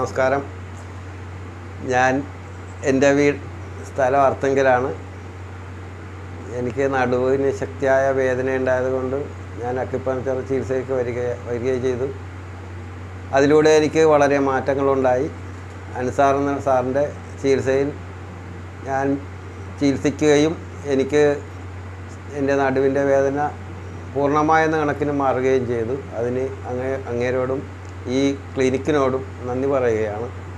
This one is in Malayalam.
നമസ്കാരം ഞാൻ എൻ്റെ വീട് സ്ഥലം അർത്തങ്കലാണ് എനിക്ക് നടുവിന് ശക്തിയായ വേദന ഉണ്ടായതുകൊണ്ട് ഞാൻ അക്യുപഞ്ചർ ചികിത്സയ്ക്ക് വരിക വരികയും ചെയ്തു അതിലൂടെ എനിക്ക് വളരെ മാറ്റങ്ങളുണ്ടായി അനുസാർ എന്ന സാറിൻ്റെ ചികിത്സയിൽ ഞാൻ ചികിത്സിക്കുകയും എനിക്ക് എൻ്റെ നടുവിൻ്റെ വേദന പൂർണ്ണമായെന്ന കണക്കിന് മാറുകയും ചെയ്തു അതിന് അങ്ങേ അങ്ങേരോടും ഈ ക്ലിനിക്കിനോടും നന്ദി പറയുകയാണ്